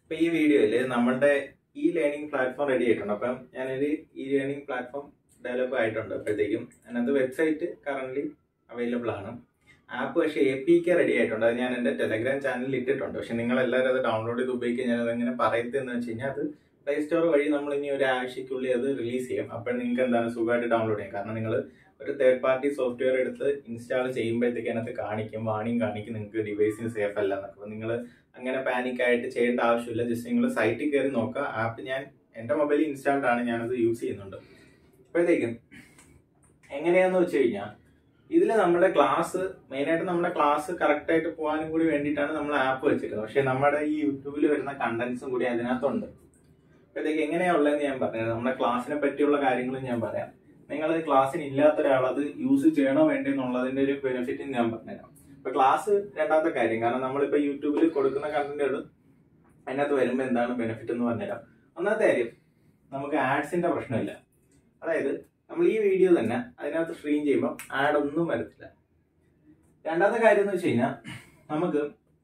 ഇപ്പൊ ഈ വീഡിയോയില് നമ്മളുടെ ഈ ലേണിംഗ് പ്ലാറ്റ്ഫോം റെഡി ആയിട്ടുണ്ട് അപ്പം ഞാനൊരു ഈ ലേണിംഗ് പ്ലാറ്റ്ഫോം ഡെവലപ്പ് ആയിട്ടുണ്ട് അപ്പോഴത്തേക്കും അതിനകത്ത് വെബ്സൈറ്റ് കറന്റ് അവൈലബിൾ ആണ് ആപ്പ് പക്ഷേ എ പി കെ റെഡി ആയിട്ടുണ്ട് അത് ഞാൻ എൻ്റെ ടെലഗ്രാം ചാനലിൽ ഇട്ടിട്ടുണ്ട് പക്ഷെ നിങ്ങൾ എല്ലാവരും അത് ഡൗൺലോഡ് ചെയ്ത് ഉപയോഗിക്കുക ഞാൻ അതെങ്ങനെ പറയത്തെന്ന് വെച്ച് കഴിഞ്ഞാൽ അത് പ്ലേ സ്റ്റോർ വഴി നമ്മൾ ഇനി ഒരു ആഴ്ചയ്ക്കുള്ളിൽ അത് റിലീസ് ചെയ്യും അപ്പോൾ നിങ്ങൾക്ക് എന്താണ് സുഖമായിട്ട് ഡൗൺലോഡ് ചെയ്യാം കാരണം നിങ്ങൾ ഒരു തേർഡ് പാർട്ടി സോഫ്റ്റ്വെയർ എടുത്ത് ഇൻസ്റ്റാൾ ചെയ്യുമ്പോഴത്തേക്ക് അതിനകത്ത് കാണിക്കും വാണിംഗ് കാണിക്കും നിങ്ങൾക്ക് ഡിവൈസിന് സേഫ് അല്ല എന്നൊക്കെ അപ്പോൾ നിങ്ങൾ അങ്ങനെ പാനിക് ആയിട്ട് ചെയ്യേണ്ട ആവശ്യമില്ല ജസ്റ്റ് നിങ്ങൾ സൈറ്റിൽ കയറി നോക്കുക ആപ്പ് ഞാൻ എൻ്റെ മൊബൈലിൽ ഇൻസ്റ്റാൾഡ് ആണ് ഞാനത് യൂസ് ചെയ്യുന്നുണ്ട് അപ്പോഴത്തേക്കും എങ്ങനെയാന്ന് വെച്ച് കഴിഞ്ഞാൽ ഇതിൽ നമ്മുടെ ക്ലാസ് മെയിനായിട്ട് നമ്മുടെ ക്ലാസ് കറക്റ്റ് ആയിട്ട് പോകാനും കൂടി വേണ്ടിയിട്ടാണ് നമ്മൾ ആപ്പ് വെച്ചിരുന്നത് പക്ഷേ നമ്മുടെ ഈ യൂട്യൂബിൽ വരുന്ന കണ്ടന്റ്സും കൂടി അതിനകത്തുണ്ട് അപ്പോഴത്തേക്ക് എങ്ങനെയാ ഉള്ളതെന്ന് ഞാൻ പറഞ്ഞത് നമ്മുടെ ക്ലാസ്സിനെ പറ്റിയുള്ള കാര്യങ്ങളും ഞാൻ പറയാം നിങ്ങൾ ക്ലാസ്സിന് ഇല്ലാത്ത ഒരാൾ അത് യൂസ് ചെയ്യണോ വേണ്ടേ എന്നുള്ളതിന്റെ ഒരു ബെനിഫിറ്റ് ഞാൻ പറഞ്ഞുതരാം ഇപ്പൊ ക്ലാസ് രണ്ടാമത്തെ കാര്യം കാരണം നമ്മളിപ്പോ യൂട്യൂബിൽ കൊടുക്കുന്ന കണ്ടന്റുകൾ അതിനകത്ത് വരുമ്പോൾ എന്താണ് ബെനിഫിറ്റ് എന്ന് പറഞ്ഞുതരാം ഒന്നാമത്തെ കാര്യം നമുക്ക് ആഡ്സിന്റെ പ്രശ്നമില്ല അതായത് നമ്മൾ ഈ വീഡിയോ തന്നെ അതിനകത്ത് സ്ട്രീം ചെയ്യുമ്പോൾ ആഡ് ഒന്നും വരത്തില്ല രണ്ടാമത്തെ കാര്യം എന്ന് വെച്ച് കഴിഞ്ഞാൽ നമുക്ക്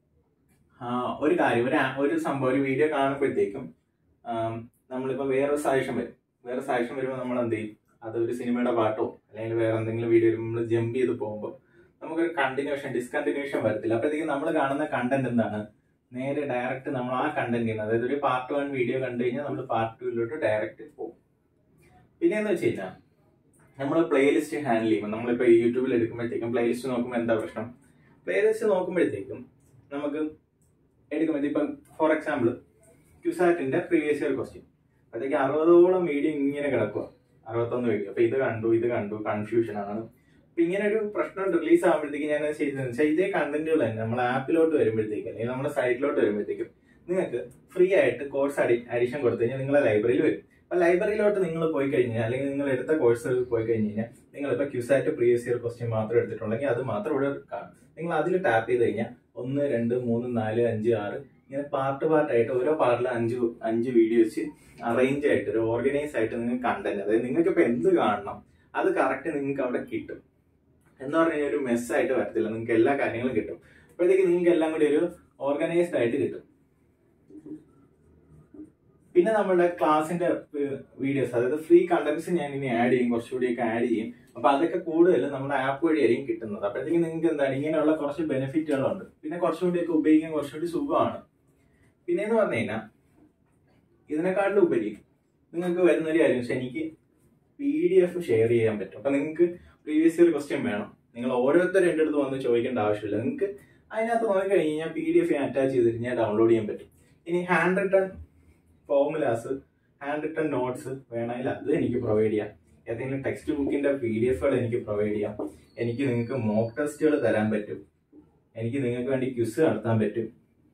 ആ, ഒരു കാര്യം ഒരു ആ- ഒരു സംഭവം ഒരു വീഡിയോ കാണുമ്പോഴത്തേക്കും ആം, നമ്മളിപ്പോൾ വേറൊരു സജഷൻ വരും വേറെ സജഷൻ വരുമ്പോൾ നമ്മൾ എന്ത് ചെയ്യും അത് ഒരു സിനിമയുടെ പാട്ടോ അല്ലെങ്കിൽ വേറെ എന്തെങ്കിലും വീഡിയോ വരുമ്പോൾ നമ്മൾ ജമ്പ് ചെയ്ത് പോകുമ്പോൾ നമുക്കൊരു കണ്ടിന്യൂഷൻ ഡിസ്കണ്ടിന്യൂഷൻ വരത്തില്ല അപ്പോഴത്തേക്കും നമ്മൾ കാണുന്ന കണ്ടന്റ് എന്താണ് നേരെ ഡയറക്റ്റ് നമ്മൾ ആ കണ്ടന്റിന് അതായത് ഒരു പാർട്ട് വൺ വീഡിയോ കണ്ടു കഴിഞ്ഞാൽ നമ്മൾ പാർട്ട് ടൂയിലോട്ട് ഡയറക്റ്റ് പോകും പിന്നെ എന്ന് വെച്ച് കഴിഞ്ഞാൽ നമ്മൾ പ്ലേലിസ്റ്റ് ഹാൻഡിൽ ചെയ്യുമ്പോൾ നമ്മളിപ്പോൾ യൂട്യൂബിൽ എടുക്കുമ്പോഴത്തേക്കും പ്ലേലിസ്റ്റ് നോക്കുമ്പോൾ എന്താ പ്രശ്നം പ്ലേലിസ്റ്റ് നോക്കുമ്പോഴത്തേക്കും നമുക്ക് എടുക്കുമ്പോൾ ഇപ്പം ഫോർ എക്സാമ്പിൾ ക്യുസാറ്റിന്റെ പ്രീവിയസ് ഇയർ ക്വസ്റ്റ്യൻ അപ്പോഴത്തേക്ക് അറുപതോളം വീഡിയോ ഇങ്ങനെ കിടക്കുക അറുപത്തൊന്ന് വീഡിയോ അപ്പൊ ഇത് കണ്ടു ഇത് കണ്ടു കൺഫ്യൂഷൻ ആണ് അപ്പൊ ഇങ്ങനെ ഒരു പ്രശ്നം റിലീസ് ആകുമ്പോഴത്തേക്ക് ഞാൻ ചെയ്തതെന്ന് വെച്ചാൽ ഇതേ കണ്ടന്റുകൾ തന്നെ നമ്മുടെ ആപ്പിലോട്ട് വരുമ്പോഴത്തേക്ക് അല്ലെങ്കിൽ നമ്മുടെ സൈറ്റിലോട്ട് വരുമ്പോഴത്തേക്കും നിങ്ങൾക്ക് ഫ്രീ ആയിട്ട് കോഴ്സ് അഡി അഡീഷൻ കൊടുത്തു കഴിഞ്ഞാൽ നിങ്ങളെ ലൈബ്രറിയിൽ വരും അപ്പൊ ലൈബ്രറിയിലോട്ട് നിങ്ങൾ പോയി കഴിഞ്ഞാൽ അല്ലെങ്കിൽ നിങ്ങൾ എടുത്ത കോഴ്സുകൾ പോയി കഴിഞ്ഞ് കഴിഞ്ഞാൽ നിങ്ങൾ ഇപ്പൊ ക്യൂസാറ്റ് പ്രീവിയസ് ഇയർ ക്വസ്റ്റ്യൻ മാത്രം എടുത്തിട്ടുണ്ടെങ്കിൽ അത് മാത്രം ഇവിടെ കാണും നിങ്ങൾ അതിൽ ടാപ്പ് ചെയ്ത് കഴിഞ്ഞാൽ ഒന്ന് രണ്ട് മൂന്ന് നാല് അഞ്ച് ആറ് ഇങ്ങനെ പാർട്ട് പാർട്ടായിട്ട് ഓരോ പാർട്ടിലും അഞ്ച് അഞ്ച് വീഡിയോ വെച്ച് അറേഞ്ച് ആയിട്ട് ഒരു ഓർഗനൈസ് ആയിട്ട് നിങ്ങൾക്ക് കണ്ടന്റ് അതായത് നിങ്ങൾക്ക് ഇപ്പൊ എന്ത് കാണണം അത് കറക്റ്റ് നിങ്ങൾക്ക് അവിടെ കിട്ടും എന്ന് പറഞ്ഞു കഴിഞ്ഞാൽ ഒരു മെസ്സായിട്ട് വരത്തില്ല നിങ്ങൾക്ക് എല്ലാ കാര്യങ്ങളും കിട്ടും അപ്പോഴത്തേക്ക് നിങ്ങൾക്ക് എല്ലാം കൂടി ഒരു ഓർഗനൈസ്ഡ് ആയിട്ട് കിട്ടും പിന്നെ നമ്മുടെ ക്ലാസിന്റെ വീഡിയോസ് അതായത് ഫ്രീ കണ്ടന്റ്സ് ഞാൻ ഇനി ആഡ് ചെയ്യും കുറച്ചുകൂടിയൊക്കെ ആഡ് ചെയ്യും അപ്പൊ അതൊക്കെ കൂടുതൽ നമ്മുടെ ആപ്പ് വഴിയായിരിക്കും കിട്ടുന്നത് അപ്പോഴത്തേക്ക് നിങ്ങൾക്ക് എന്താണ് ഇങ്ങനെയുള്ള കുറച്ച് ബെനിഫിറ്റുകളുണ്ട് പിന്നെ കുറച്ചുകൂടിയൊക്കെ ഉപയോഗിക്കാൻ കുറച്ചുകൂടി സുഖമാണ് പിന്നെ എന്ന് പറഞ്ഞു കഴിഞ്ഞാൽ ഇതിനെക്കാട്ടിലും ഉപരി നിങ്ങൾക്ക് വരുന്നൊരു കാര്യം പക്ഷെ എനിക്ക് പി ഡി എഫ് ഷെയർ ചെയ്യാൻ പറ്റും അപ്പൊ നിങ്ങൾക്ക് പ്രീവിയസ് ഇയർ ക്വസ്റ്റ്യൻ വേണം നിങ്ങൾ ഓരോരുത്തരും എൻ്റെ അടുത്ത് വന്ന് ചോദിക്കേണ്ട ആവശ്യമില്ല നിങ്ങൾക്ക് അതിനകത്ത് നോക്കി കഴിഞ്ഞ് കഴിഞ്ഞാൽ പി ഡി എഫ് അറ്റാച്ച് ചെയ്ത് കഴിഞ്ഞാൽ ഡൗൺലോഡ് ചെയ്യാൻ പറ്റും ഇനി hand written formulas hand written notes വേണമെങ്കിൽ അത് എനിക്ക് പ്രൊവൈഡ് ചെയ്യാം ഏതെങ്കിലും ടെക്സ്റ്റ് ബുക്കിന്റെ പി ഡി എഫുകൾ എനിക്ക് പ്രൊവൈഡ് ചെയ്യാം എനിക്ക് നിങ്ങൾക്ക് മോക്ക് ടെസ്റ്റുകൾ തരാൻ പറ്റും എനിക്ക് നിങ്ങൾക്ക് വേണ്ടി ക്വിസ് നടത്താൻ പറ്റും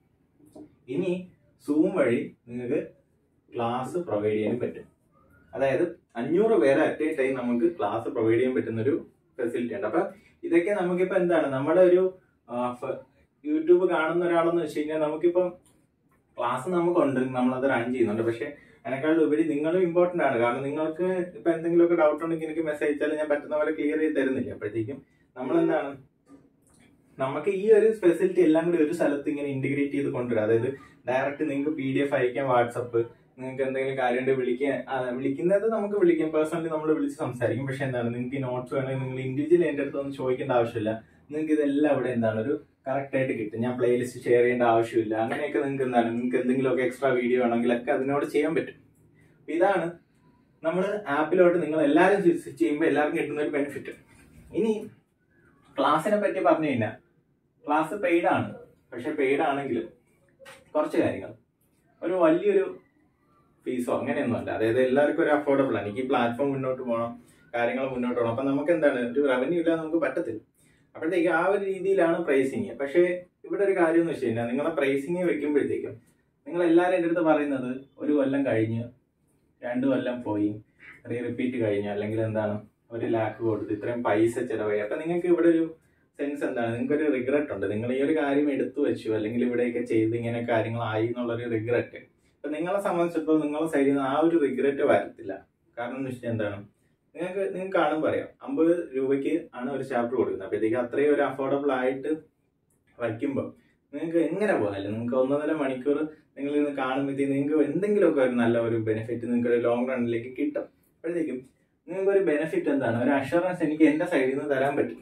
ഇനി സൂം വഴി നിങ്ങൾക്ക് ക്ലാസ് പ്രൊവൈഡ് ചെയ്യാൻ പറ്റും അതായത് അഞ്ഞൂറ് പേരെ അറ്റ് എ ടൈം നമുക്ക് ക്ലാസ് പ്രൊവൈഡ് ചെയ്യാൻ പറ്റുന്ന ഒരു ഫെസിലിറ്റി ഉണ്ട് അപ്പൊ ഇതൊക്കെ നമുക്കിപ്പോ എന്താണ് നമ്മുടെ ഒരു ആ, ഫ- യൂട്യൂബ് കാണുന്ന ഒരാളെന്ന് വെച്ച് കഴിഞ്ഞാൽ നമുക്കിപ്പം ക്ലാസ് നമുക്കുണ്ട് നമ്മളത് റൺ ചെയ്യുന്നുണ്ട് പക്ഷെ അതിനേക്കാളും ഉപരി നിങ്ങളും ഇമ്പോർട്ടന്റ് ആണ് കാരണം നിങ്ങൾക്ക് ഇപ്പൊ എന്തെങ്കിലുമൊക്കെ ഡൗട്ട് ഉണ്ടെങ്കിൽ എനിക്ക് മെസ്സേജ് അയച്ചാൽ ഞാൻ പറ്റുന്ന പോലെ ക്ലിയർ ചെയ്ത് തരുന്നില്ല അപ്പോഴത്തേക്കും നമ്മൾ എന്താണ് നമുക്ക് ഈ ഒരു ഫെസിലിറ്റി എല്ലാം കൂടി ഒരു സ്ഥലത്ത് ഇങ്ങനെ ഇന്റഗ്രേറ്റ് ചെയ്ത് കൊണ്ടുവരാം അതായത് ഡയറക്റ്റ് നിങ്ങൾക്ക് പി ഡി എഫ് അയക്കാം വാട്സപ്പ് നിങ്ങൾക്ക് എന്തെങ്കിലും കാര്യമുണ്ട് വിളിക്കാൻ ആ, വിളിക്കുന്നത് നമുക്ക് വിളിക്കാം പേഴ്സണലി നമ്മൾ വിളിച്ച് സംസാരിക്കും പക്ഷെ എന്താണ് നിങ്ങൾക്ക് ഈ നോട്ട്സ് വേണമെങ്കിൽ നിങ്ങൾ ഇൻഡിവിജ്വൽ എൻ്റെ അടുത്ത് ഒന്നും ചോദിക്കേണ്ട ആവശ്യമില്ല നിങ്ങൾക്ക് ഇതെല്ലാം ഇവിടെ എന്താണ് ഒരു കറക്റ്റ് ആയിട്ട് കിട്ടും ഞാൻ പ്ലേലിസ്റ്റ് ഷെയർ ചെയ്യേണ്ട ആവശ്യമില്ല അങ്ങനെയൊക്കെ നിങ്ങൾക്ക് എന്താണ് നിങ്ങൾക്ക് എന്തെങ്കിലുമൊക്കെ എക്സ്ട്രാ വീഡിയോ ആണെങ്കിലൊക്കെ അതിനോട് ചെയ്യാൻ പറ്റും അപ്പൊ ഇതാണ് നമ്മൾ ആപ്പിലോട്ട് നിങ്ങൾ എല്ലാവരും സ്വിച്ച് ചെയ്യുമ്പോൾ എല്ലാവർക്കും കിട്ടുന്ന ഒരു ബെനിഫിറ്റ് ഇനി ക്ലാസ്സിനെ പറ്റി പറഞ്ഞു കഴിഞ്ഞാൽ ക്ലാസ് പെയ്ഡ് ആണ് പക്ഷെ പെയ്ഡ് ആണെങ്കിലും കുറച്ച് കാര്യങ്ങൾ ഒരു വലിയൊരു ഫീസോ അങ്ങനെയൊന്നുമല്ല അതായത് എല്ലാവർക്കും ഒരു അഫോർഡബിൾ ആണ് എനിക്ക് ഈ പ്ലാറ്റ്ഫോം മുന്നോട്ട് പോകണം കാര്യങ്ങൾ മുന്നോട്ട് പോകണം അപ്പൊ നമുക്ക് എന്താണ് ഒരു റവന്യൂ ഇല്ലാതെ നമുക്ക് പറ്റത്തില്ല അപ്പോഴത്തേക്ക് ആ ഒരു രീതിയിലാണ് പ്രൈസിങ് പക്ഷേ ഇവിടെ ഒരു കാര്യം എന്ന് വെച്ച് കഴിഞ്ഞാൽ നിങ്ങളെ പ്രൈസിങ് വെക്കുമ്പോഴത്തേക്കും നിങ്ങൾ എല്ലാവരും എൻ്റെ അടുത്ത് പറയുന്നത് ഒരു കൊല്ലം കഴിഞ്ഞ് രണ്ട് കൊല്ലം പോയി റീ റിപ്പീറ്റ് കഴിഞ്ഞു അല്ലെങ്കിൽ എന്താണ് ഒരു ലാക്ക് കൊടുത്ത് ഇത്രയും പൈസ ചിലവായി അപ്പൊ നിങ്ങൾക്ക് ഇവിടെ ഒരു സെൻസ് എന്താണ് നിങ്ങൾക്ക് ഒരു റിഗ്രറ്റ് ഉണ്ട് നിങ്ങൾ ഈ ഒരു കാര്യം എടുത്തു വെച്ചു അല്ലെങ്കിൽ ഇവിടെയൊക്കെ ചെയ്ത് ഇങ്ങനെ കാര്യങ്ങളായി എന്നുള്ളൊരു റിഗ്രറ്റ് അപ്പൊ നിങ്ങളെ സംബന്ധിച്ചിടത്തോളം നിങ്ങളെ സൈഡിൽ നിന്ന് ആ ഒരു റിഗ്രറ്റ് വരത്തില്ല കാരണം എന്ന് വെച്ചാൽ എന്താണ് നിങ്ങൾക്ക് നിങ്ങൾക്ക് കാണുമ്പോൾ അറിയാം അമ്പത് രൂപയ്ക്ക് ആണ് ഒരു ചാപ്റ്റർ കൊടുക്കുന്നത് അപ്പോഴത്തേക്ക് അത്രയും ഒരു അഫോർഡബിൾ ആയിട്ട് വയ്ക്കുമ്പോൾ നിങ്ങൾക്ക് എങ്ങനെ പോയാലും നിങ്ങൾക്ക് ഒന്നൊന്നര മണിക്കൂർ നിങ്ങൾ ഇന്ന് കാണുമ്പോഴത്തേക്ക് നിങ്ങൾക്ക് എന്തെങ്കിലുമൊക്കെ ഒരു നല്ല ഒരു ബെനിഫിറ്റ് നിങ്ങൾക്ക് ഒരു ലോങ് റണ്ണിലേക്ക് കിട്ടും അപ്പോഴത്തേക്കും നിങ്ങൾക്ക് ഒരു ബെനിഫിറ്റ് എന്താണ് ഒരു അഷുറൻസ് എനിക്ക് എൻ്റെ സൈഡിൽ നിന്ന് തരാൻ പറ്റും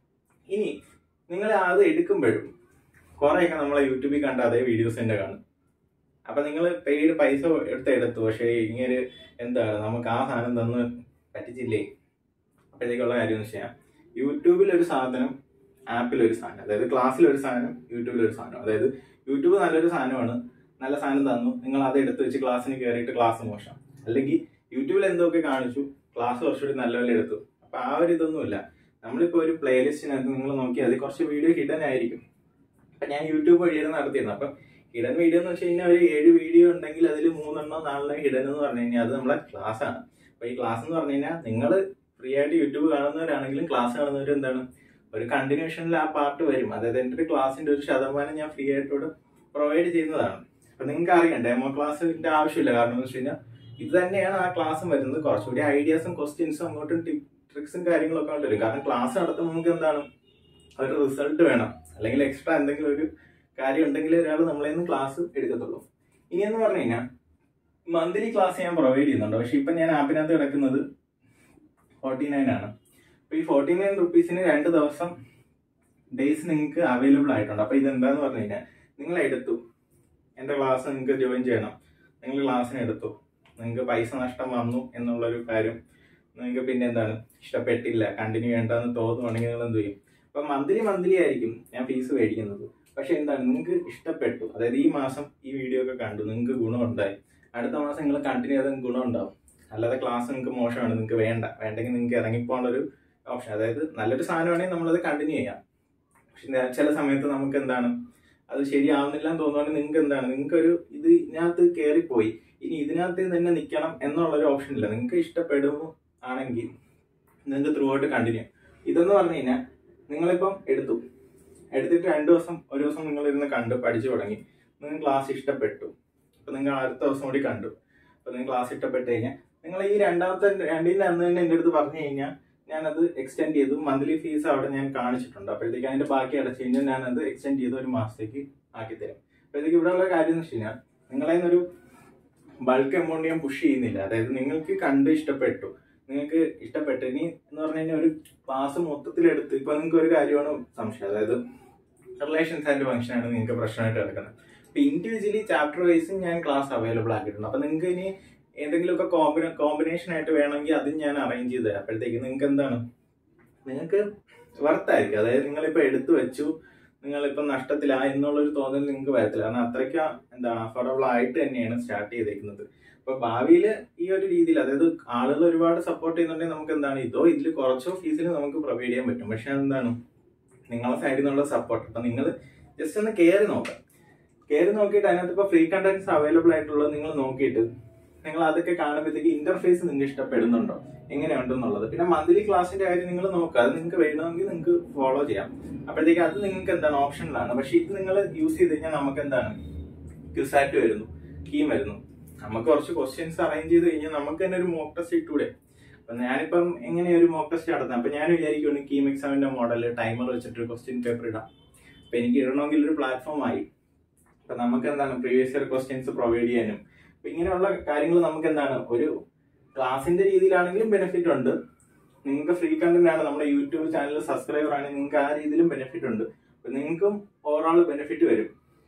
ഇനി നിങ്ങൾ അത് എടുക്കുമ്പോഴും കുറേയൊക്കെ നമ്മളെ യൂട്യൂബിൽ കണ്ട അതേ വീഡിയോസ് തന്നെ കാണും അപ്പൊ നിങ്ങൾ പെയ്ഡ് പൈസ എടുത്ത് എടുത്തു പക്ഷേ ഇങ്ങനെ എന്താണ് നമുക്ക് ആ സാധനം തന്ന് പറ്റിച്ചില്ലേ അപ്പോഴത്തേക്കുള്ള കാര്യം എന്ന് വെച്ചാൽ യൂട്യൂബിൽ ഒരു സാധനം ആപ്പിൽ ഒരു സാധനം അതായത് ക്ലാസ്സിൽ ഒരു സാധനം യൂട്യൂബിൽ ഒരു സാധനം അതായത് യൂട്യൂബ് നല്ലൊരു സാധനമാണ് നല്ല സാധനം തന്നു നിങ്ങൾ അത് എടുത്ത് വെച്ച് ക്ലാസ്സിന് കയറിയിട്ട് ക്ലാസ് മോശം അല്ലെങ്കിൽ യൂട്യൂബിൽ എന്തൊക്കെ കാണിച്ചു ക്ലാസ് കുറച്ചുകൂടി നല്ലപോലെ എടുത്തു അപ്പൊ ആ ഒരു ഇതൊന്നുമില്ല നമ്മളിപ്പോ ഒരു പ്ലേലിസ്റ്റിനകത്ത് നിങ്ങൾ നോക്കിയാൽ അത് കുറച്ച് വീഡിയോ ഹിഡൻ ആയിരിക്കും അപ്പൊ ഞാൻ യൂട്യൂബ് വഴിയാണ് നടത്തിയിരുന്നത് അപ്പൊ ഹിഡൻ വീഡിയോ എന്ന് വെച്ച് കഴിഞ്ഞാൽ ഒരു ഏഴ് വീഡിയോ ഉണ്ടെങ്കിൽ അതിൽ മൂന്നെണ്ണോ നാലെണ്ണോ ഹിഡൻ എന്ന് പറഞ്ഞു കഴിഞ്ഞാൽ അത് നമ്മളെ ക്ലാസ് ആണ് അപ്പൊ ഈ ക്ലാസ് എന്ന് പറഞ്ഞു കഴിഞ്ഞാൽ നിങ്ങൾ ഫ്രീ ആയിട്ട് യൂട്യൂബ് കാണുന്നവരാണെങ്കിലും ക്ലാസ് കാണുന്നവർ എന്താണ് ഒരു കണ്ടിന്യൂഷനിൽ ആ പാർട്ട് വരും അതായത് എൻ്റെ ഒരു ക്ലാസ്സിന്റെ ഒരു ശതമാനം ഞാൻ ഫ്രീ ആയിട്ട് ഇവിടെ പ്രൊവൈഡ് ചെയ്യുന്നതാണ് അപ്പൊ നിങ്ങൾക്ക് അറിയാം ഡെമോ ക്ലാസ്സിന്റെ ആവശ്യമില്ല കാരണം എന്ന് വെച്ച് കഴിഞ്ഞാൽ ഇത് തന്നെയാണ് ആ ക്ലാസ്സും വരുന്നത് കുറച്ചുകൂടി ഐഡിയാസും ക്വസ്റ്റ്യൻസും അങ്ങോട്ടും ട്രിക്സും കാര്യങ്ങളൊക്കെ കൊണ്ട് വരും കാരണം ക്ലാസ് നടത്തുമ്പോൾ നമുക്ക് എന്താണ് ഒരു റിസൾട്ട് വേണം അല്ലെങ്കിൽ എക്സ്ട്രാ എന്തെങ്കിലും ഒരു കാര്യം ഉണ്ടെങ്കിൽ ഒരാൾ നമ്മളെ നിന്ന് ക്ലാസ് എടുക്കത്തുള്ളൂ ഇനി എന്ന് പറഞ്ഞു കഴിഞ്ഞാൽ മന്ത്ലി ക്ലാസ് ഞാൻ പ്രൊവൈഡ് ചെയ്യുന്നുണ്ട് പക്ഷെ ഇപ്പം ഞാൻ ആപ്പിനകത്ത് കിടക്കുന്നത് ഫോർട്ടി നയൻ ആണ് അപ്പോൾ ഈ ഫോർട്ടി നയൻ റുപ്പീസിന് രണ്ട് ദിവസം ഡേയ്സ് നിങ്ങൾക്ക് അവൈലബിൾ ആയിട്ടുണ്ട് അപ്പോൾ ഇതെന്താന്ന് പറഞ്ഞു കഴിഞ്ഞാൽ നിങ്ങൾ എടുത്തു എൻ്റെ ക്ലാസ് നിങ്ങൾക്ക് ജോയിൻ ചെയ്യണം നിങ്ങൾ ക്ലാസ്സിന് എടുത്തു നിങ്ങൾക്ക് പൈസ നഷ്ടം വന്നു എന്നുള്ളൊരു കാര്യം നിങ്ങൾക്ക് പിന്നെ എന്താണ് ഇഷ്ടപ്പെട്ടില്ല കണ്ടിന്യൂ ചെയ്യേണ്ടതെന്ന് തോന്നുവാണെങ്കിൽ നിങ്ങൾ എന്ത് ചെയ്യും അപ്പം മന്ത്ലി മന്ത്ലി ആയിരിക്കും ഞാൻ ഫീസ് മേടിക്കുന്നത് പക്ഷെ എന്താണ് നിങ്ങൾക്ക് ഇഷ്ടപ്പെട്ടു അതായത് ഈ മാസം ഈ വീഡിയോ ഒക്കെ കണ്ടു നിങ്ങൾക്ക് ഗുണമുണ്ടായി അടുത്ത മാസം നിങ്ങൾ കണ്ടിന്യൂ ചെയ്താൽ നിങ്ങൾക്ക് ഗുണം ഉണ്ടാവും അല്ലാതെ ക്ലാസ് നിങ്ങൾക്ക് മോശമാണ് നിങ്ങൾക്ക് വേണ്ട വേണ്ടെങ്കിൽ നിങ്ങൾക്ക് ഇറങ്ങിപ്പോകാനുള്ള ഒരു ഓപ്ഷൻ അതായത് നല്ലൊരു സാധനമാണെങ്കിൽ നമ്മളത് കണ്ടിന്യൂ ചെയ്യാം പക്ഷെ നേ- ചില സമയത്ത് നമുക്ക് എന്താണ് അത് ശരിയാവുന്നില്ല എന്ന് തോന്നുവാണെങ്കിൽ നിങ്ങൾക്ക് എന്താണ് നിങ്ങൾക്ക് ഒരു ഇത് ഇതിനകത്ത് കയറിപ്പോയി ഇനി ഇതിനകത്ത് തന്നെ നിൽക്കണം എന്നുള്ളൊരു ഓപ്ഷൻ ഇല്ല നിങ്ങൾക്ക് ഇഷ്ടപ്പെടുന്നു ആണെങ്കിൽ നിങ്ങൾക്ക് ത്രൂ ഔട്ട് കണ്ടിന്യൂ ഇതെന്ന് പറഞ്ഞു കഴിഞ്ഞാൽ നിങ്ങളിപ്പം എടുത്തു എടുത്തിട്ട് രണ്ട് ദിവസം ഒരു ദിവസം നിങ്ങൾ ഇരുന്ന് കണ്ടു പഠിച്ചു തുടങ്ങി നിങ്ങൾ ക്ലാസ് ഇഷ്ടപ്പെട്ടു അപ്പൊ നിങ്ങൾ അടുത്ത ദിവസം കൂടി കണ്ടു അപ്പൊ നിങ്ങൾ ക്ലാസ് ഇഷ്ടപ്പെട്ട് കഴിഞ്ഞാൽ നിങ്ങൾ ഈ രണ്ടാമത്തെ രണ്ടിന്റെ അന്ന് തന്നെ എൻ്റെ അടുത്ത് പറഞ്ഞു കഴിഞ്ഞാൽ ഞാനത് എക്സ്റ്റെൻഡ് ചെയ്തു മന്ത്ലി ഫീസ് അവിടെ ഞാൻ കാണിച്ചിട്ടുണ്ട് അപ്പോഴത്തേക്ക് അതിന്റെ ബാക്കി അടച്ചു കഴിഞ്ഞാൽ ഞാനത് എക്സ്റ്റെൻഡ് ചെയ്ത് ഒരു മാസത്തേക്ക് ആക്കി തരും അപ്പോഴത്തേക്ക് ഇവിടെ ഉള്ള കാര്യം എന്ന് വെച്ച് കഴിഞ്ഞാൽ നിങ്ങളെ ഒരു ബൾക്ക് എമൗണ്ട് ഞാൻ പുഷ് ചെയ്യുന്നില്ല അതായത് നിങ്ങൾക്ക് കണ്ട് ഇഷ്ടപ്പെട്ടു നിങ്ങൾക്ക് ഇഷ്ടപ്പെട്ടു ഇനി എന്ന് പറഞ്ഞു കഴിഞ്ഞാൽ ഒരു ക്ലാസ് മൊത്തത്തിലെടുത്ത് ഇപ്പൊ നിങ്ങൾക്ക് ഒരു കാര്യമാണ് സംശയം അതായത് റിലേഷൻസ് ആൻഡ് ഫംഗ്ഷൻ ആണ് നിങ്ങൾക്ക് പ്രശ്നമായിട്ട് കിടക്കുന്നത് അപ്പൊ ഇൻഡിവിജ്വലി ചാപ്റ്റർ വൈസും ഞാൻ ക്ലാസ് അവൈലബിൾ ആക്കിയിട്ടുണ്ട് അപ്പൊ നിങ്ങൾക്ക് ഇനി ഏതെങ്കിലുമൊക്കെ കോമ്പിന കോമ്പിനേഷൻ ആയിട്ട് വേണമെങ്കിൽ അതും ഞാൻ അറേഞ്ച് ചെയ്ത് തരാം അപ്പോഴത്തേക്ക് നിങ്ങൾക്ക് എന്താണ് നിങ്ങൾക്ക് വർത്തായിരിക്കും അതായത് നിങ്ങളിപ്പോ എടുത്തു വെച്ചു നിങ്ങളിപ്പോ നഷ്ടത്തിലാ എന്നുള്ളൊരു തോന്നൽ നിങ്ങൾക്ക് വരത്തില്ല കാരണം അത്രയ്ക്ക് എന്താണ് അഫോർഡബിൾ ആയിട്ട് തന്നെയാണ് സ്റ്റാർട്ട് ചെയ്തേക്കുന്നത് അപ്പൊ ഭാവിയിൽ ഈ ഒരു രീതിയിൽ അതായത് ആളുകൾ ഒരുപാട് സപ്പോർട്ട് ചെയ്യുന്നുണ്ടെങ്കിൽ നമുക്ക് എന്താണ് ഇതോ ഇതിൽ കുറച്ചോ ഫീസിൽ നമുക്ക് പ്രൊവൈഡ് ചെയ്യാൻ പറ്റും പക്ഷെ എന്താണ് നിങ്ങളെ സൈഡിൽ നിന്നുള്ള സപ്പോർട്ട് അപ്പൊ നിങ്ങൾ ജസ്റ്റ് ഒന്ന് കയറി നോക്കാം കയറി നോക്കിയിട്ട് അതിനകത്ത് ഇപ്പൊ ഫ്രീ കണ്ടന്റ്സ് അവൈലബിൾ ആയിട്ടുള്ളത് നിങ്ങൾ നോക്കിയിട്ട് നിങ്ങൾ അതൊക്കെ കാണുമ്പോഴത്തേക്ക് ഇന്റർഫേസ് നിങ്ങൾക്ക് ഇഷ്ടപ്പെടുന്നുണ്ടോ എങ്ങനെയുണ്ടെന്നുള്ളത് പിന്നെ മന്ത്ലി ക്ലാസ്സിന്റെ കാര്യം നിങ്ങൾ നോക്കുക അത് നിങ്ങൾക്ക് വേണമെങ്കിൽ നിങ്ങൾക്ക് ഫോളോ ചെയ്യാം അപ്പോഴത്തേക്ക് അത് നിങ്ങൾക്ക് എന്താണ് ഓപ്ഷനിലാണ് പക്ഷെ ഇത് നിങ്ങൾ യൂസ് ചെയ്ത് കഴിഞ്ഞാൽ നമുക്ക് എന്താണ് ക്യൂസാറ്റ് വരുന്നു കീം വരുന്നു നമുക്ക് കുറച്ച് ക്വസ്റ്റ്യൻസ് അറേഞ്ച് ചെയ്ത് കഴിഞ്ഞാൽ നമുക്ക് തന്നെ ഒരു മോക്ക് ടെസ്റ്റ് ഇട്ടൂടെ അപ്പൊ ഞാനിപ്പം എങ്ങനെ ഒരു മോക്ക് ടെസ്റ്റ് നടത്താം അപ്പൊ ഞാൻ വിചാരിക്കുന്നു കീം എക്സാമിന്റെ മോഡൽ ടൈമർ വെച്ചിട്ട് ക്വസ്റ്റ്യൻ പേപ്പർ ഇടാം അപ്പൊ എനിക്ക് ഇടണമെങ്കിൽ ഒരു പ്ലാറ്റ്ഫോം ആയി അപ്പൊ നമുക്ക് എന്താണ് പ്രീവിയസ് ഇയർ ക്വസ്റ്റ്യൻസ് പ്രൊവൈഡ് ചെയ്യാനും അപ്പൊ ഇങ്ങനെയുള്ള കാര്യങ്ങൾ നമുക്ക് എന്താണ് ഒരു ക്ലാസിന്റെ രീതിയിലാണെങ്കിലും ബെനിഫിറ്റ് ഉണ്ട് നിങ്ങൾക്ക് ഫ്രീ കണ്ടന്റ് ആണ് നമ്മുടെ യൂട്യൂബ് ചാനൽ സബ്സ്ക്രൈബർ ആണെങ്കിൽ നിങ്ങൾക്ക് ആ രീതിയിലും ബെനിഫിറ്റ് ഉണ്ട് അപ്പൊ നിങ്ങൾക്കും ഓവറോൾ ബെനിഫിറ്റ് വരും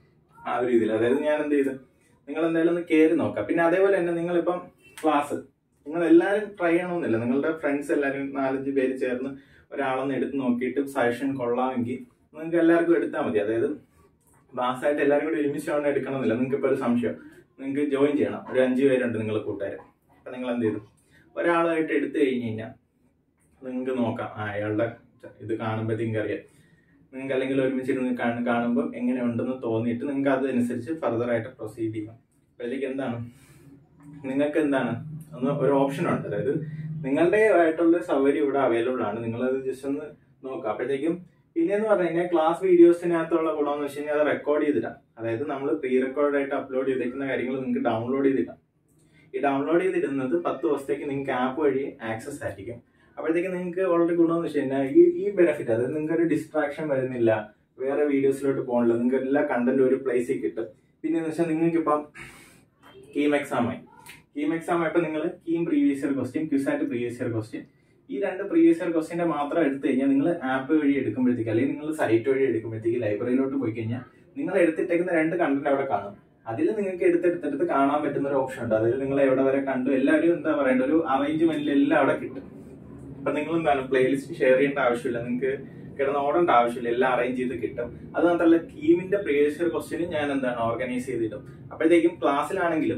ആ ഒരു രീതിയിൽ അതായത് ഞാൻ എന്ത് ചെയ്ത് നിങ്ങൾ എന്തായാലും ഒന്ന് കയറി നോക്കാം പിന്നെ അതേപോലെ തന്നെ നിങ്ങളിപ്പം ക്ലാസ് നിങ്ങൾ എല്ലാവരും ട്രൈ ചെയ്യണമെന്നില്ല നിങ്ങളുടെ ഫ്രണ്ട്സ് എല്ലാവരും നാലഞ്ച് പേര് ചേർന്ന് ഒരാളൊന്ന് എടുത്ത് നോക്കിയിട്ട് സജഷൻ കൊള്ളാമെങ്കിൽ നിങ്ങൾക്ക് എല്ലാവർക്കും എടുത്താൽ മതി അതായത് മാസമായിട്ട് എല്ലാവരും കൂടി ഒരുമിച്ചാണ് എടുക്കണമെന്നില്ല നിങ്ങൾക്ക് ഇപ്പോൾ ഒരു സംശയം നിങ്ങൾക്ക് ജോയിൻ ചെയ്യണം ഒരു അഞ്ച് പേരുണ്ട് നിങ്ങൾ കൂട്ടുകാർ അപ്പം നിങ്ങൾ എന്ത് ചെയ്തു ഒരാളായിട്ട് എടുത്തു കഴിഞ്ഞ് കഴിഞ്ഞാൽ നിങ്ങൾക്ക് നോക്കാം ആ അയാളുടെ ഇത് കാണുമ്പോഴത്തേക്കും അറിയാം നിങ്ങൾക്ക് അല്ലെങ്കിൽ ഒരുമിച്ചിരുന്ന് കാണ കാണുമ്പോൾ എങ്ങനെ ഉണ്ടെന്ന് തോന്നിയിട്ട് നിങ്ങൾക്ക് അതനുസരിച്ച് ഫർദർ ആയിട്ട് പ്രൊസീഡ് ചെയ്യാം അപ്പോഴത്തേക്ക് എന്താണ് നിങ്ങൾക്ക് എന്താണ് ഒന്ന് ഒരു ഓപ്ഷൻ ഉണ്ട് അതായത് നിങ്ങളുടെ ആയിട്ടുള്ള സൗകര്യം ഇവിടെ അവൈലബിൾ ആണ് നിങ്ങളത് ജസ്റ്റ് ഒന്ന് നോക്കുക അപ്പോഴത്തേക്കും പിന്നെന്ന് പറഞ്ഞു കഴിഞ്ഞാൽ ക്ലാസ് വീഡിയോസിനകത്തുള്ള ഗുണമെന്ന് വെച്ച് കഴിഞ്ഞാൽ അത് റെക്കോർഡ് ചെയ്തിടാം അതായത് നമ്മൾ പ്രീ റെക്കോർഡ് ആയിട്ട് അപ്ലോഡ് ചെയ്തേക്കുന്ന കാര്യങ്ങൾ നിങ്ങൾക്ക് ഡൗൺലോഡ് ചെയ്തിടാം ഈ ഡൗൺലോഡ് ചെയ്തിടുന്നത് പത്ത് ദിവസത്തേക്ക് നിങ്ങൾക്ക് ആപ്പ് വഴി ആക്സസ് ആയിരിക്കും അപ്പോഴത്തേക്ക് നിങ്ങൾക്ക് വളരെ ഗുണമെന്ന് വെച്ച് കഴിഞ്ഞാൽ ഈ ഈ ബെനിഫിറ്റ് അതായത് നിങ്ങൾക്ക് ഒരു ഡിസ്ട്രാക്ഷൻ വരുന്നില്ല വേറെ വീഡിയോസിലോട്ട് പോകണില്ല നിങ്ങൾക്ക് എല്ലാ കണ്ടന്റും ഒരു പ്ലേസിൽ കിട്ടും പിന്നെ എന്ന് വെച്ചാൽ നിങ്ങൾക്ക് ഇപ്പം കീം എക്സാം ആയി കീം എക്സാം ആയപ്പോൾ നിങ്ങൾ KEAM previous year question CUSAT previous year question ഈ രണ്ട് പ്രീവിയസ് ഇയർ ക്വസ്റ്റ്യൻ്റെ മാത്രം എടുത്തു കഴിഞ്ഞാൽ നിങ്ങൾ ആപ്പ് വഴി എടുക്കുമ്പോഴത്തേക്ക് അല്ലെങ്കിൽ നിങ്ങൾ സൈറ്റ് വഴി എടുക്കുമ്പോഴത്തേക്ക് ലൈബ്രറിയിലോട്ട് പോയി കഴിഞ്ഞാൽ നിങ്ങൾ എടുത്തിട്ടേക്കുന്ന രണ്ട് കണ്ടന്റ് അവിടെ കാണും അതിൽ നിങ്ങൾക്ക് എടുത്തെടുത്തെടുത്ത് കാണാൻ പറ്റുന്ന ഒരു ഓപ്ഷൻ ഉണ്ട് അതിൽ നിങ്ങൾ എവിടെ വരെ കണ്ടു എല്ലാവരും എന്താ പറയേണ്ട ഒരു അറേഞ്ച്മെന്റിൽ എല്ലാം അവിടെ കിട്ടും അപ്പൊ നിങ്ങൾ എന്താണ് പ്ലേലിസ്റ്റ് ഷെയർ ചെയ്യേണ്ട ആവശ്യമില്ല നിങ്ങൾക്ക് കിടന്ന് ഓടേണ്ട ആവശ്യമില്ല എല്ലാം അറേഞ്ച് ചെയ്ത് കിട്ടും അത് മാത്രമല്ല കീമിന്റെ പ്രീവിയസ് ഇയർ ക്വസ്റ്റ്യനും ഞാൻ എന്താണ് ഓർഗനൈസ് ചെയ്തിടും അപ്പോഴത്തേക്കും ക്ലാസ്സിലാണെങ്കിലും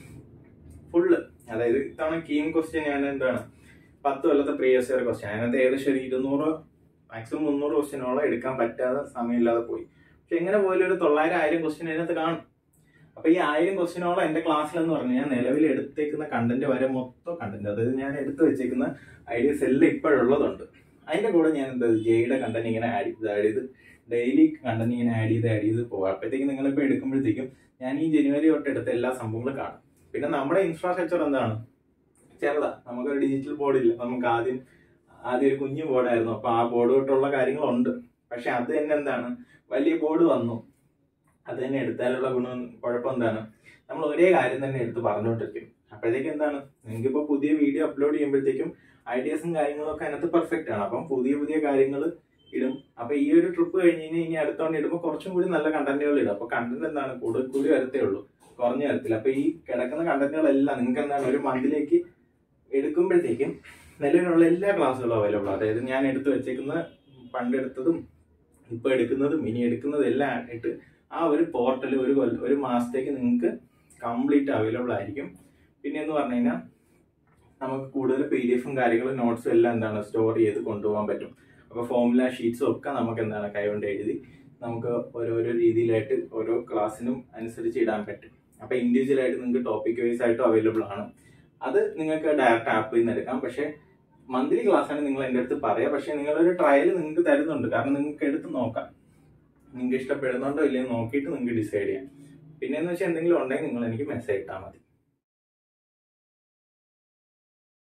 ഫുള്ള് അതായത് ഇത്തവണ കീം ക്വസ്റ്റ്യൻ ഞാൻ എന്താണ് പത്ത് കൊല്ലത്തെ പ്രീവിയസ് ഇയർ ക്വസ്റ്റ്യൻ അതിനകത്ത് ഏകദേശം ഒരു ഇരുന്നൂറ് മാക്സിമം മുന്നൂറ് ക്വസ്റ്റ്യനോളം എടുക്കാൻ പറ്റാതെ സമയമില്ലാതെ പോയി പക്ഷെ എങ്ങനെ പോലും ഒരു തൊള്ളായിരം ആയിരം ക്വസ്റ്റ്യൻ അതിനകത്ത് കാണും അപ്പൊ ഈ ആയിരം ക്വസ്റ്റ്യനോളം എന്റെ ക്ലാസ്സിൽ എന്ന് പറഞ്ഞാൽ ഞാൻ നിലവിൽ എടുത്തേക്കുന്ന കണ്ടന്റ് വരെ മൊത്തം കണ്ടന്റ് അതായത് ഞാൻ എടുത്തു വെച്ചേക്കുന്ന ഐഡിയസ് എല്ലാം ഇപ്പോഴുള്ളതുണ്ട് അതിന്റെ കൂടെ ഞാൻ എന്താ ജെയുടെ കണ്ടന്റ് ഇങ്ങനെ ആഡ് ചെയ്ത് ആഡ് ചെയ്ത് ഡെയിലി കണ്ടന്റ് ഇങ്ങനെ ആഡ് ചെയ്ത് ആഡ് ചെയ്ത് പോകാം അപ്പോഴത്തേക്കും നിങ്ങളിപ്പോൾ എടുക്കുമ്പോഴത്തേക്കും ഞാൻ ഈ ജനുവരി തൊട്ട് എടുത്ത എല്ലാ സംഭവങ്ങളും കാണും പിന്നെ നമ്മുടെ ഇൻഫ്രാസ്ട്രക്ചർ എന്താണ് ചെറുതാ നമുക്കൊരു ഡിജിറ്റൽ ബോർഡില്ല നമുക്ക് ആദ്യം ആദ്യം ഒരു കുഞ്ഞു ബോർഡായിരുന്നു അപ്പൊ ആ ബോർഡ് തൊട്ടുള്ള കാര്യങ്ങളുണ്ട് പക്ഷെ അത് തന്നെ എന്താണ് വലിയ ബോർഡ് വന്നു അത് തന്നെ എടുത്താലുള്ള ഗുണം കുഴപ്പം എന്താണ് നമ്മൾ ഒരേ കാര്യം തന്നെ എടുത്ത് പറഞ്ഞുകൊണ്ടിരിക്കും അപ്പോഴത്തേക്കും എന്താണ് നിങ്ങൾക്ക് ഇപ്പോൾ പുതിയ വീഡിയോ അപ്ലോഡ് ചെയ്യുമ്പോഴത്തേക്കും ഐഡിയാസും കാര്യങ്ങളും ഒക്കെ അതിനകത്ത് പെർഫെക്റ്റ് ആണ് അപ്പം പുതിയ പുതിയ കാര്യങ്ങൾ ഇടും അപ്പൊ ഈ ഒരു ട്രിപ്പ് കഴിഞ്ഞ് കഴിഞ്ഞാൽ ഇനി അടുത്തോണ്ട് ഇടുമ്പോൾ കുറച്ചും കൂടി നല്ല കണ്ടന്റുകൾ ഇടും അപ്പൊ കണ്ടന്റ് എന്താണ് കൂടുതൽ കൂടി വരത്തേ ഉള്ളൂ കുറഞ്ഞ തരത്തിൽ അപ്പൊ ഈ കിടക്കുന്ന കണ്ടന്റുകളെല്ലാം നിങ്ങൾക്ക് എന്താണ് ഒരു മന്തിലേക്ക് എടുക്കുമ്പോഴത്തേക്കും നിലവിലുള്ള എല്ലാ ക്ലാസ്സുകളും അവൈലബിൾ അതായത് ഞാൻ എടുത്തു വെച്ചേക്കുന്ന പണ്ടെടുത്തതും ഇപ്പൊ എടുക്കുന്നതും ഇനി എടുക്കുന്നതും എല്ലാം ആയിട്ട് ആ ഒരു പോർട്ടൽ ഒരു കൊല്ലം ഒരു മാസത്തേക്ക് നിങ്ങൾക്ക് കംപ്ലീറ്റ് അവൈലബിൾ ആയിരിക്കും പിന്നെ എന്ന് പറഞ്ഞു കഴിഞ്ഞാൽ നമുക്ക് കൂടുതൽ പി ഡി എഫും കാര്യങ്ങളും നോട്ട്സും എല്ലാം എന്താണ് സ്റ്റോർ ചെയ്ത് കൊണ്ടുപോകാൻ പറ്റും അപ്പോൾ ഫോമുല ഷീറ്റ്സും ഒക്കെ നമുക്ക് എന്താണ് കൈകൊണ്ട് എഴുതി നമുക്ക് ഓരോരോ രീതിയിലായിട്ട് ഓരോ ക്ലാസ്സിനും അനുസരിച്ച് ഇടാൻ പറ്റും അപ്പോൾ ഇൻഡിവിജ്വൽ ആയിട്ട് നിങ്ങൾക്ക് ടോപ്പിക് വൈസ് ആയിട്ടും അവൈലബിൾ ആണ് അത് നിങ്ങൾക്ക് ഡയറക്റ്റ് ആപ്പിൽ നിന്ന് എടുക്കാം പക്ഷേ മന്ത്ലി ക്ലാസ് ആണ് നിങ്ങൾ എൻ്റെ അടുത്ത് പറയാം പക്ഷേ നിങ്ങളൊരു ട്രയൽ നിങ്ങൾക്ക് തരുന്നുണ്ട് കാരണം നിങ്ങൾക്ക് എടുത്ത് നോക്കാം നിങ്ങൾക്ക് ഇഷ്ടപ്പെടുന്നുണ്ടോ ഇല്ലയോ നോക്കിയിട്ട് നിങ്ങൾക്ക് ഡിസൈഡ് ചെയ്യാം പിന്നെ എന്ന് വെച്ചാൽ എന്തെങ്കിലും ഉണ്ടെങ്കിൽ നിങ്ങൾ എനിക്ക് മെസ്സേജ് ഇട്ടാൽ മതി